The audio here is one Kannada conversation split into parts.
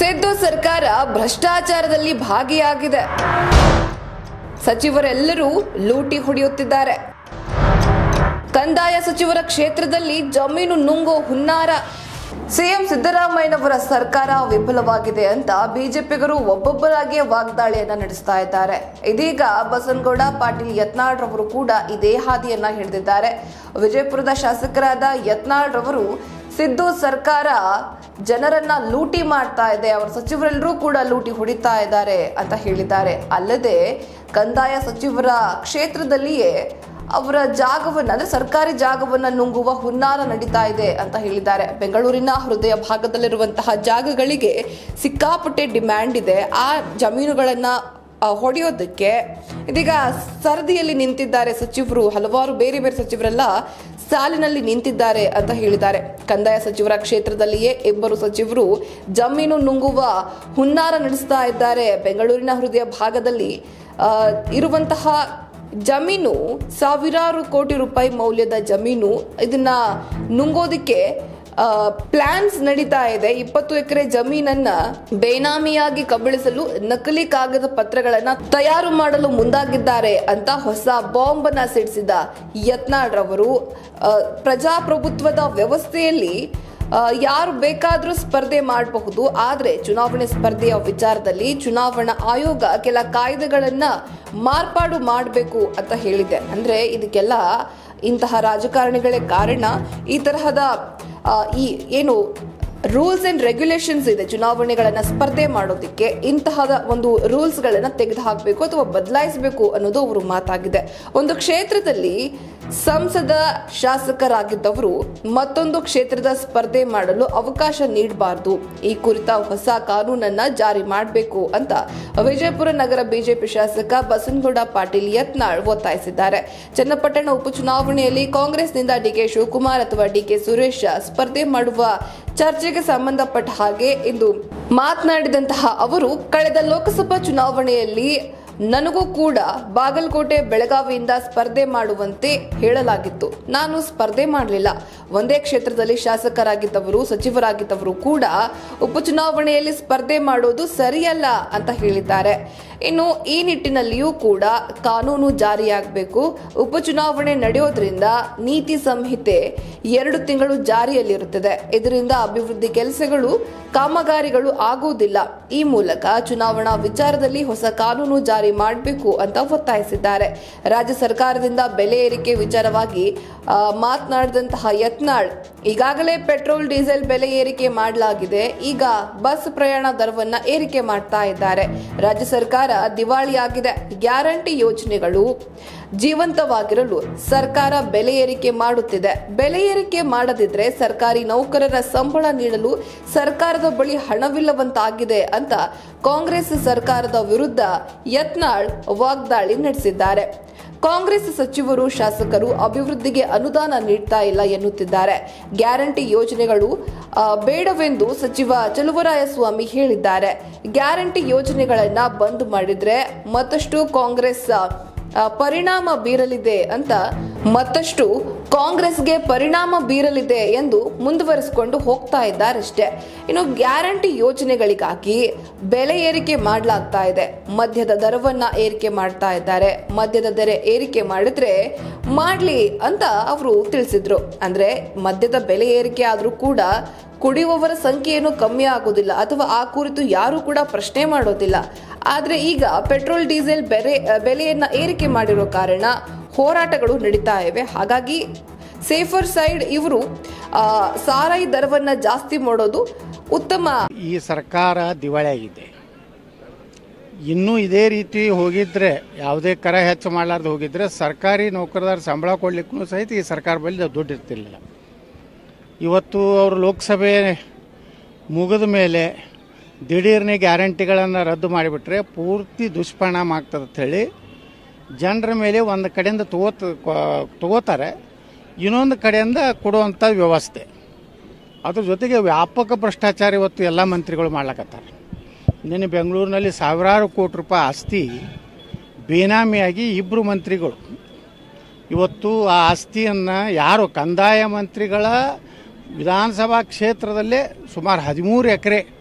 ಸಿದ್ದು ಸರ್ಕಾರ ಭ್ರಷ್ಟಾಚಾರದಲ್ಲಿ ಭಾಗಿಯಾಗಿದೆ ಸಚಿವರೆಲ್ಲರೂ ಲೂಟಿ ಹೊಡೆಯುತ್ತಿದ್ದಾರೆ ಕಂದಾಯ ಸಚಿವರ ಕ್ಷೇತ್ರದಲ್ಲಿ ಜಮೀನು ನುಂಗೋ ಹುನ್ನಾರ ಸಿಎಂ ಸಿದ್ದರಾಮಯ್ಯನವರ ಸರ್ಕಾರ ವಿಫಲವಾಗಿದೆ ಅಂತ ಬಿಜೆಪಿಗರು ಒಬ್ಬೊಬ್ಬರಾಗಿ ವಾಗ್ದಾಳಿಯನ್ನ ನಡೆಸ್ತಾ ಇದ್ದಾರೆ ಇದೀಗ ಬಸನಗೌಡ ಪಾಟೀಲ್ ಯತ್ನಾಳ್ ರವರು ಕೂಡ ಇದೇ ಹಾದಿಯನ್ನ ಹಿಡಿದಿದ್ದಾರೆ ವಿಜಯಪುರದ ಶಾಸಕರಾದ ಯತ್ನಾಳ್ ರವರು ಸಿದ್ದು ಸರ್ಕಾರ ಜನರನ್ನ ಲೂಟಿ ಮಾಡ್ತಾ ಇದೆ ಅವರ ಸಚಿವರೆಲ್ಲರೂ ಕೂಡ ಲೂಟಿ ಹೊಡಿತಾ ಇದ್ದಾರೆ ಅಂತ ಹೇಳಿದ್ದಾರೆ ಅಲ್ಲದೆ ಕಂದಾಯ ಸಚಿವರ ಕ್ಷೇತ್ರದಲ್ಲಿಯೇ ಅವರ ಜಾಗವನ್ನ ಅಂದ್ರೆ ಸರ್ಕಾರಿ ಜಾಗವನ್ನ ನುಂಗುವ ಹುನ್ನಾರ ನಡೀತಾ ಇದೆ ಅಂತ ಹೇಳಿದ್ದಾರೆ ಬೆಂಗಳೂರಿನ ಹೃದಯ ಭಾಗದಲ್ಲಿರುವಂತಹ ಜಾಗಗಳಿಗೆ ಸಿಕ್ಕಾಪಟ್ಟೆ ಡಿಮ್ಯಾಂಡ್ ಇದೆ ಆ ಜಮೀನುಗಳನ್ನ ಆ, ಹೊಡೆಯೋದಕ್ಕೆ ಇದೀಗ ಸರದಿಯಲ್ಲಿ ನಿಂತಿದ್ದಾರೆ ಸಚಿವರು ಹಲವಾರು ಬೇರೆ ಬೇರೆ ಸಚಿವರೆಲ್ಲ ಸಾಲಿನಲ್ಲಿ ನಿಂತಿದ್ದಾರೆ ಅಂತ ಹೇಳಿದ್ದಾರೆ ಕಂದಾಯ ಸಚಿವರ ಕ್ಷೇತ್ರದಲ್ಲಿಯೇ ಇಬ್ಬರು ಸಚಿವರು ಜಮೀನು ನುಂಗುವ ಹುನ್ನಾರ ನಡೆಸ್ತಾ ಇದ್ದಾರೆ ಬೆಂಗಳೂರಿನ ಹೃದಯ ಭಾಗದಲ್ಲಿ ಆ, ಇರುವಂತಹ ಜಮೀನು ಸಾವಿರಾರು ಕೋಟಿ ರೂಪಾಯಿ ಮೌಲ್ಯದ ಜಮೀನು ಇದನ್ನ ನುಂಗೋದಿಕ್ಕೆ ಪ್ಲಾನ್ಸ್ ನಡೀತಾ ಇದೆ ಇಪ್ಪತ್ತು ಎಕರೆ ಜಮೀನನ್ನ ಬೇನಾಮಿಯಾಗಿ ಕಬಳಿಸಲು ನಕಲಿ ಕಾಗದ ಪತ್ರಗಳನ್ನ ತಯಾರು ಮಾಡಲು ಮುಂದಾಗಿದ್ದಾರೆ ಅಂತ ಹೊಸ ಬಾಂಬ್ ಅನ್ನ ಸಿಡಿಸಿದ ಯತ್ನಾಳ್ ರವರು ಆ, ಪ್ರಜಾಪ್ರಭುತ್ವದ ವ್ಯವಸ್ಥೆಯಲ್ಲಿ ಆ, ಯಾರು ಬೇಕಾದರೂ ಸ್ಪರ್ಧೆ ಮಾಡಬಹುದು ಆದರೆ ಚುನಾವಣೆ ಸ್ಪರ್ಧೆಯ ವಿಚಾರದಲ್ಲಿ ಚುನಾವಣಾ ಆಯೋಗ ಕೆಲ ಕಾಯ್ದೆಗಳನ್ನ ಮಾರ್ಪಾಡು ಮಾಡಬೇಕು ಅಂತ ಹೇಳಿದೆ ಅಂದ್ರೆ ಇದಕ್ಕೆಲ್ಲ ಇಂತಹ ರಾಜಕಾರಣಿಗಳೇ ಕಾರಣ ಈ ತರಹದ ಆ, ಈ ಏನು ರೂಲ್ಸ್ ಅಂಡ್ ರೆಗ್ಯುಲೇಷನ್ಸ್ ಇದೆ ಚುನಾವಣೆಗಳನ್ನ ಸ್ಪರ್ಧೆ ಮಾಡೋದಕ್ಕೆ ಇಂತಹದ ಒಂದು ರೂಲ್ಸ್ ಗಳನ್ನ ತೆಗೆದುಹಾಕಬೇಕು ಅಥವಾ ಬದಲಾಯಿಸಬೇಕು ಅನ್ನೋದು ಅವರು ಮಾತಾಗಿದೆ ಒಂದು ಕ್ಷೇತ್ರದಲ್ಲಿ ಸಂಸದ ಶಾಸಕರಾಗಿದ್ದವರು ಮತ್ತೊಂದು ಕ್ಷೇತ್ರದ ಸ್ಪರ್ಧೆ ಮಾಡಲು ಅವಕಾಶ ನೀಡಬಾರದು ಈ ಕುರಿತ ಹೊಸ ಕಾನೂನನ್ನ ಜಾರಿ ಮಾಡಬೇಕು ಅಂತ ವಿಜಯಪುರ ನಗರ ಬಿಜೆಪಿ ಶಾಸಕ ಬಸನಗೌಡ ಪಾಟೀಲ್ ಯತ್ನಾಳ್ ಒತ್ತಾಯಿಸಿದ್ದಾರೆ ಚನ್ನಪಟ್ಟಣ ಉಪಚುನಾವಣೆಯಲ್ಲಿ ಕಾಂಗ್ರೆಸ್ನಿಂದ ಡಿಕೆ ಶಿವಕುಮಾರ್ ಅಥವಾ ಡಿಕೆ ಸುರೇಶ್ ಸ್ಪರ್ಧೆ ಮಾಡುವ ಚರ್ಚೆಗೆ ಸಂಬಂಧಪಟ್ಟ ಹಾಗೆ ಇಂದು ಮಾತನಾಡಿದಂತಹ ಅವರು ಕಳೆದ ಲೋಕಸಭಾ ಚುನಾವಣೆಯಲ್ಲಿ ನನಗೂ ಕೂಡ ಬಾಗಲಕೋಟೆ ಬೆಳಗಾವಿಯಿಂದ ಸ್ಪರ್ಧೆ ಮಾಡುವಂತೆ ಹೇಳಲಾಗಿತ್ತು ನಾನು ಸ್ಪರ್ಧೆ ಮಾಡಲಿಲ್ಲ ಒಂದೇ ಕ್ಷೇತ್ರದಲ್ಲಿ ಶಾಸಕರಾಗಿದ್ದವರು ಸಚಿವರಾಗಿದ್ದವರು ಕೂಡ ಉಪಚುನಾವಣೆಯಲ್ಲಿ ಸ್ಪರ್ಧೆ ಮಾಡೋದು ಸರಿಯಲ್ಲ ಅಂತ ಹೇಳಿದ್ದಾರೆ ಇನ್ನು ಈ ನಿಟ್ಟಿನಲ್ಲಿಯೂ ಕೂಡ ಕಾನೂನು ಜಾರಿಯಾಗಬೇಕು ಉಪಚುನಾವಣೆ ನಡೆಯೋದ್ರಿಂದ ನೀತಿ ಸಂಹಿತೆ ಎರಡು ತಿಂಗಳು ಜಾರಿಯಲ್ಲಿರುತ್ತದೆ ಇದರಿಂದ ಅಭಿವೃದ್ಧಿ ಕೆಲಸಗಳು ಕಾಮಗಾರಿಗಳು ಆಗುವುದಿಲ್ಲ ಈ ಮೂಲಕ ಚುನಾವಣಾ ವಿಚಾರದಲ್ಲಿ ಹೊಸ ಕಾನೂನು ಜಾರಿ ಮಾಡಬೇಕು ಅಂತ ಒತ್ತಾಯಿಸಿದ್ದಾರೆ ರಾಜ್ಯ ಸರ್ಕಾರದಿಂದ ಬೆಲೆ ಏರಿಕೆ ವಿಚಾರವಾಗಿ ಆ, ಮಾತನಾಡಿದಂತಹ ಯತ್ನಾಳ್ ಈಗಾಗಲೇ ಪೆಟ್ರೋಲ್ ಡೀಸೆಲ್ ಬೆಲೆ ಏರಿಕೆ ಮಾಡಲಾಗಿದೆ ಈಗ ಬಸ್ ಪ್ರಯಾಣ ದರವನ್ನ ಏರಿಕೆ ಮಾಡ್ತಾ ಇದ್ದಾರೆ ರಾಜ್ಯ ಸರ್ಕಾರ ದಿವಾಳಿಯಾಗಿದೆ ಗ್ಯಾರಂಟಿ ಯೋಜನೆಗಳು ಜೀವಂತವಾಗಿರಲು ಸರ್ಕಾರ ಬೆಲೆ ಏರಿಕೆ ಮಾಡುತ್ತಿದೆ ಬೆಲೆ ಏರಿಕೆ ಮಾಡದಿದ್ರೆ ಸರ್ಕಾರಿ ನೌಕರರ ಸಂಬಳ ನೀಡಲು ಸರ್ಕಾರದ ಬಳಿ ಹಣವಿಲ್ಲವಂತಾಗಿದೆ ಅಂತ ಕಾಂಗ್ರೆಸ್ ಸರ್ಕಾರದ ವಿರುದ್ಧ ಯತ್ನಾಳ್ ವಾಗ್ದಾಳಿ ನಡೆಸಿದ್ದಾರೆ ಕಾಂಗ್ರೆಸ್ ಸಚಿವರು ಶಾಸಕರು ಅಭಿವೃದ್ಧಿಗೆ ಅನುದಾನ ನೀಡ್ತಾ ಇಲ್ಲ ಎನ್ನುತ್ತಿದ್ದಾರೆ ಗ್ಯಾರಂಟಿ ಯೋಜನೆಗಳು ಆ, ಬೇಡವೆಂದು ಸಚಿವ ಚಲುವರಾಯಸ್ವಾಮಿ ಹೇಳಿದ್ದಾರೆ ಗ್ಯಾರಂಟಿ ಯೋಜನೆಗಳನ್ನ ಬಂದ್ ಮಾಡಿದ್ರೆ ಮತ್ತಷ್ಟು ಕಾಂಗ್ರೆಸ್ ಆ, ಪರಿಣಾಮ ಬೀರಲಿದೆ ಅಂತ ಮತ್ತಷ್ಟು ಕಾಂಗ್ರೆಸ್ಗೆ ಪರಿಣಾಮ ಬೀರಲಿದೆ ಎಂದು ಮುಂದುವರಿಸಿಕೊಂಡು ಹೋಗ್ತಾ ಇದ್ದಾರಷ್ಟೇ ಇನ್ನು ಗ್ಯಾರಂಟಿ ಯೋಜನೆಗಳಿಗಾಗಿ ಬೆಲೆ ಏರಿಕೆ ಮಾಡಲಾಗ್ತಾ ಇದೆ ಮದ್ಯದ ದರವನ್ನ ಏರಿಕೆ ಮಾಡ್ತಾ ಇದ್ದಾರೆ ಮದ್ಯದ ದರ ಏರಿಕೆ ಮಾಡಿದ್ರೆ ಮಾಡ್ಲಿ ಅಂತ ಅವರು ತಿಳಿಸಿದ್ರು ಅಂದ್ರೆ ಮದ್ಯದ ಬೆಲೆ ಏರಿಕೆ ಆದ್ರೂ ಕೂಡ ಕುಡಿಯುವವರ ಸಂಖ್ಯೆ ಏನು ಕಮ್ಮಿ ಆಗೋದಿಲ್ಲ ಅಥವಾ ಆ ಕುರಿತು ಯಾರು ಕೂಡ ಪ್ರಶ್ನೆ ಮಾಡೋದಿಲ್ಲ ಆದ್ರೆ ಈಗ ಪೆಟ್ರೋಲ್ ಡೀಸೆಲ್ ಬೆಲೆ ಬೆಲೆಯನ್ನ ಏರಿಕೆ ಮಾಡಿರೋ ಕಾರಣ ಹೋರಾಟಗಳು ನಡೀತಾ ಇವೆ ಹಾಗಾಗಿ ಸೇಫರ್ ಸೈಡ್ ಇವರು ಆ, ಸಾರಾಯಿ ದರವನ್ನ ಜಾಸ್ತಿ ಮಾಡೋದು ಉತ್ತಮ ಈ ಸರ್ಕಾರ ದಿವಾಳಿಯಾಗಿದೆ ಇನ್ನೂ ಇದೇ ರೀತಿ ಹೋಗಿದ್ರೆ ಯಾವುದೇ ಕರ ಹೆಚ್ಚು ಮಾಡಲಾರ್ದು ಹೋಗಿದ್ರೆ ಸರ್ಕಾರಿ ನೌಕರದಾರ ಸಂಬಳ ಕೊಡ್ಲಿಕ್ಕೂ ಸಹಿತ ಈ ಸರ್ಕಾರ ಬಳಿ ದುಡ್ಡು ಇರ್ತಿರ್ಲಿಲ್ಲ ಇವತ್ತು ಅವರು ಲೋಕಸಭೆ ಮುಗಿದ ಮೇಲೆ ದಿಢೀರ್ನೆ ಗ್ಯಾರಂಟಿಗಳನ್ನು ರದ್ದು ಮಾಡಿಬಿಟ್ರೆ ಪೂರ್ತಿ ದುಷ್ಪರಿಣಾಮ ಆಗ್ತದೆ ಅಂಥೇಳಿ ಜನರ ಮೇಲೆ ಒಂದು ಕಡೆಯಿಂದ ತಗೋತ ತಗೋತಾರೆ ಇನ್ನೊಂದು ಕಡೆಯಿಂದ ಕೊಡುವಂಥ ವ್ಯವಸ್ಥೆ ಅದ್ರ ಜೊತೆಗೆ ವ್ಯಾಪಕ ಭ್ರಷ್ಟಾಚಾರ ಇವತ್ತು ಎಲ್ಲ ಮಂತ್ರಿಗಳು ಮಾಡ್ಲಕತ್ತಾರೆ ನಿನ್ನೆ ಬೆಂಗಳೂರಿನಲ್ಲಿ ಸಾವಿರಾರು ಕೋಟಿ ರೂಪಾಯಿ ಆಸ್ತಿ ಬೇನಾಮಿಯಾಗಿ ಇಬ್ಬರು ಮಂತ್ರಿಗಳು ಇವತ್ತು ಆ ಆಸ್ತಿಯನ್ನು ಯಾರು ಕಂದಾಯ ಮಂತ್ರಿಗಳ ವಿಧಾನಸಭಾ ಕ್ಷೇತ್ರದಲ್ಲೇ ಸುಮಾರು ಹದಿಮೂರು ಎಕರೆ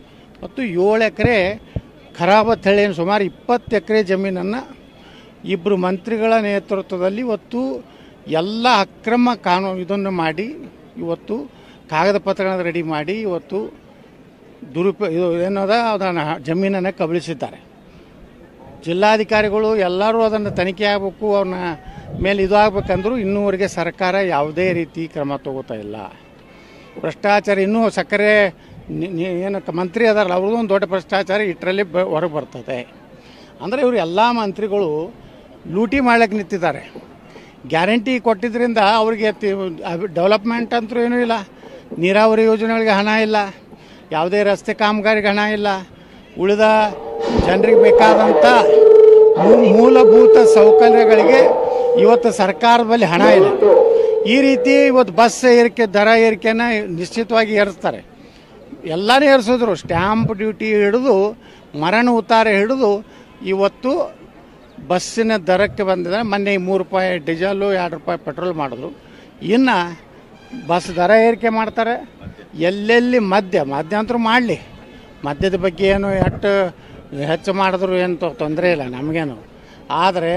ಮತ್ತು ಏಳು ಎಕರೆ ಖರಾಬ ತಳಿ ಸುಮಾರು ಇಪ್ಪತ್ತು ಎಕರೆ ಜಮೀನನ್ನು ಇಬ್ಬರು ಮಂತ್ರಿಗಳ ನೇತೃತ್ವದಲ್ಲಿ ಇವತ್ತು ಎಲ್ಲ ಅಕ್ರಮ ಕಾನೂನು ಇದನ್ನು ಮಾಡಿ ಇವತ್ತು ಕಾಗದ ಪತ್ರಗಳನ್ನು ರೆಡಿ ಮಾಡಿ ಇವತ್ತು ದುರುಪ ಇದು ಏನದ ಅದನ್ನು ಜಮೀನನ್ನು ಕಬಳಿಸಿದ್ದಾರೆ ಜಿಲ್ಲಾಧಿಕಾರಿಗಳು ಎಲ್ಲರೂ ಅದನ್ನು ತನಿಖೆ ಆಗಬೇಕು ಅವ್ರನ್ನ ಮೇಲೆ ಇದು ಆಗ್ಬೇಕಂದ್ರೂ ಇನ್ನೂವರೆಗೆ ಸರ್ಕಾರ ಯಾವುದೇ ರೀತಿ ಕ್ರಮ ತಗೋತಾ ಇಲ್ಲ ಭ್ರಷ್ಟಾಚಾರ ಇನ್ನೂ ಸಕ್ಕರೆ ನಿ- ನಿ- ಏನು ಕ- ಮಂತ್ರಿ ಅದಾರಲ್ಲ ಅವ್ರದ್ದು ಒಂದು ದೊಡ್ಡ ಭ್ರಷ್ಟಾಚಾರ ಇಟ್ಟರಲ್ಲಿ ಬ ಹೊರಗೆ ಬರ್ತದೆ ಅಂದರೆ ಇವರು ಎಲ್ಲ ಮಂತ್ರಿಗಳು ಲೂಟಿ ಮಾಡ್ಲಿಕ್ಕೆ ನಿಂತಿದ್ದಾರೆ ಗ್ಯಾರಂಟಿ ಕೊಟ್ಟಿದ್ದರಿಂದ ಅವ್ರಿಗೆ ಡೆವಲಪ್ಮೆಂಟ್ ಅಂತೂ ಏನೂ ಇಲ್ಲ ನೀರಾವರಿ ಯೋಜನೆಗಳಿಗೆ ಹಣ ಇಲ್ಲ ಯಾವುದೇ ರಸ್ತೆ ಕಾಮಗಾರಿಗೆ ಹಣ ಇಲ್ಲ ಉಳಿದ ಜನರಿಗೆ ಬೇಕಾದಂಥ ಮೂ- ಮೂಲಭೂತ ಸೌಕರ್ಯಗಳಿಗೆ ಇವತ್ತು ಸರ್ಕಾರದ ಬಳಿ ಹಣ ಇಲ್ಲ ಈ ರೀತಿ ಇವತ್ತು ಬಸ್ ಏರಿಕೆ ದರ ಏರಿಕೆನ ನಿಶ್ಚಿತವಾಗಿ ಏರಿಸ್ತಾರೆ ಎಲ್ಲರೂ ಏರಿಸಿದ್ರು ಸ್ಟ್ಯಾಂಪ್ ಡ್ಯೂಟಿ ಹಿಡಿದು ಮರಣ ಉತ್ತಾರ ಹಿಡಿದು ಇವತ್ತು ಬಸ್ಸಿನ ದರಕ್ಕೆ ಬಂದಿದೆ ಮೊನ್ನೆ ಮೂರು ರೂಪಾಯಿ ಡೀಸೆಲು ಎರಡು ರೂಪಾಯಿ ಪೆಟ್ರೋಲ್ ಮಾಡಿದ್ರು ಇನ್ನು ಬಸ್ ದರ ಏರಿಕೆ ಮಾಡ್ತಾರೆ ಎಲ್ಲೆಲ್ಲಿ ಮದ್ಯ ಮದ್ಯ ಅಂತೂ ಮಾಡಲಿ ಮದ್ಯದ ಬಗ್ಗೆ ಏನು ಎಷ್ಟು ಹೆಚ್ಚು ಮಾಡಿದ್ರು ಏನು ತೊ- ತೊಂದರೆ ಇಲ್ಲ ನಮಗೇನು ಆದರೆ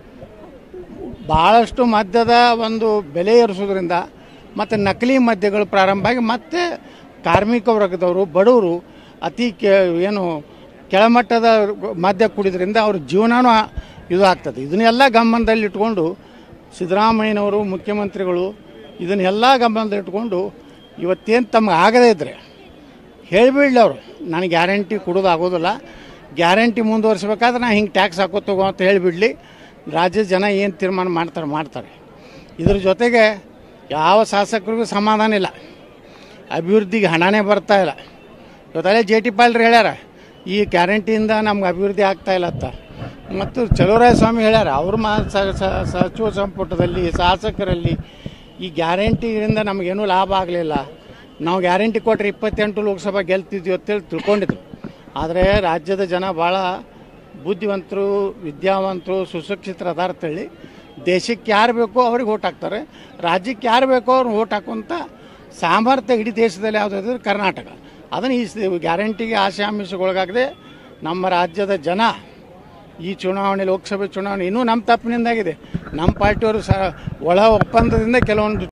ಭಾಳಷ್ಟು ಮದ್ಯದ ಒಂದು ಬೆಲೆ ಏರಿಸೋದ್ರಿಂದ ಮತ್ತು ನಕಲಿ ಮದ್ಯಗಳು ಪ್ರಾರಂಭ ಆಗಿ ಮತ್ತೆ ಕಾರ್ಮಿಕ ವರ್ಗದವರು ಬಡವರು ಅತಿ ಕೆ ಏನು ಕೆಳಮಟ್ಟದ ಮದ್ಯ ಕುಡಿದ್ರಿಂದ ಅವ್ರ ಜೀವನನೂ ಇದು ಆಗ್ತದೆ ಇದನ್ನೆಲ್ಲ ಗಮನದಲ್ಲಿ ಇಟ್ಕೊಂಡು ಸಿದ್ದರಾಮಯ್ಯನವರು ಮುಖ್ಯಮಂತ್ರಿಗಳು ಇದನ್ನೆಲ್ಲ ಗಮನದಲ್ಲಿ ಇಟ್ಕೊಂಡು ಇವತ್ತೇನು ತಮ್ಗೆ ಆಗದೇ ಇದ್ದರೆ ಹೇಳಿಬಿಡ್ಲಿ ಅವರು ನನಗೆ ಗ್ಯಾರಂಟಿ ಕೊಡೋದು ಆಗೋದಿಲ್ಲ ಗ್ಯಾರಂಟಿ ಮುಂದುವರಿಸ್ಬೇಕಾದ್ರೆ ನಾ ಹಿಂಗೆ ಟ್ಯಾಕ್ಸ್ ಹಾಕೋತ ಹೋಗೋ ಅಂತ ಹೇಳಿಬಿಡ್ಲಿ ರಾಜ್ಯದ ಜನ ಏನು ತೀರ್ಮಾನ ಮಾಡ್ತಾರೆ ಮಾಡ್ತಾರೆ ಇದ್ರ ಜೊತೆಗೆ ಯಾವ ಶಾಸಕರಿಗೂ ಸಮಾಧಾನ ಇಲ್ಲ ಅಭಿವೃದ್ಧಿಗೆ ಹಣನೇ ಬರ್ತಾ ಇಲ್ಲ ಇವತ್ತಲ್ಲೇ ಜೆ ಟಿ ಪಾಲ್ರು ಹೇಳ್ಯಾರ ಈ ಗ್ಯಾರಂಟಿಯಿಂದ ನಮ್ಗೆ ಅಭಿವೃದ್ಧಿ ಆಗ್ತಾ ಇಲ್ಲ ಅಂತ ಮತ್ತು ಚಲುವರಾಯ ಸ್ವಾಮಿ ಹೇಳ್ಯಾರ ಅವ್ರ ಮಾ ಸ- ಸ- ಸಚಿವ ಸಂಪುಟದಲ್ಲಿ ಶಾಸಕರಲ್ಲಿ ಈ ಗ್ಯಾರಂಟಿಯಿಂದ ನಮಗೇನೂ ಲಾಭ ಆಗಲಿಲ್ಲ ನಾವು ಗ್ಯಾರಂಟಿ ಕೊಟ್ಟರೆ ಇಪ್ಪತ್ತೆಂಟು ಲೋಕಸಭಾ ಗೆಲ್ತಿದ್ವಿ ಅಂತೇಳಿ ತಿಳ್ಕೊಂಡಿದ್ರು ಆದರೆ ರಾಜ್ಯದ ಜನ ಭಾಳ ಬುದ್ಧಿವಂತರು ವಿದ್ಯಾವಂತರು ಸುಶಿಕ್ಷಿತರು ಅದಾರ ಅಂತೇಳಿ ದೇಶಕ್ಕೆ ಯಾರು ಬೇಕೋ ಅವ್ರಿಗೆ ಓಟ್ ಹಾಕ್ತಾರೆ ರಾಜ್ಯಕ್ಕೆ ಯಾರು ಬೇಕೋ ಅವ್ರು ಓಟ್ ಹಾಕುವಂಥ ಸಾಮರ್ಥ್ಯ ಇಡೀ ದೇಶದಲ್ಲಿ ಯಾವುದಾದ್ರೆ ಕರ್ನಾಟಕ ಅದನ್ನು ಈ ಸ- ಗ್ಯಾರಂಟಿಗೆ ಆಶೆ ಆಮಿಷಗೊಳಗಾಗದೆ ನಮ್ಮ ರಾಜ್ಯದ ಜನ ಈ ಚುನಾವಣೆ ಲೋಕಸಭೆ ಚುನಾವಣೆ ಇನ್ನೂ ನಮ್ಮ ತಪ್ಪಿನಿಂದಾಗಿದೆ ನಮ್ಮ ಪಾರ್ಟಿಯವರು ಸ ಒಳ ಒಪ್ಪಂದದಿಂದ ಕೆಲವೊಂದು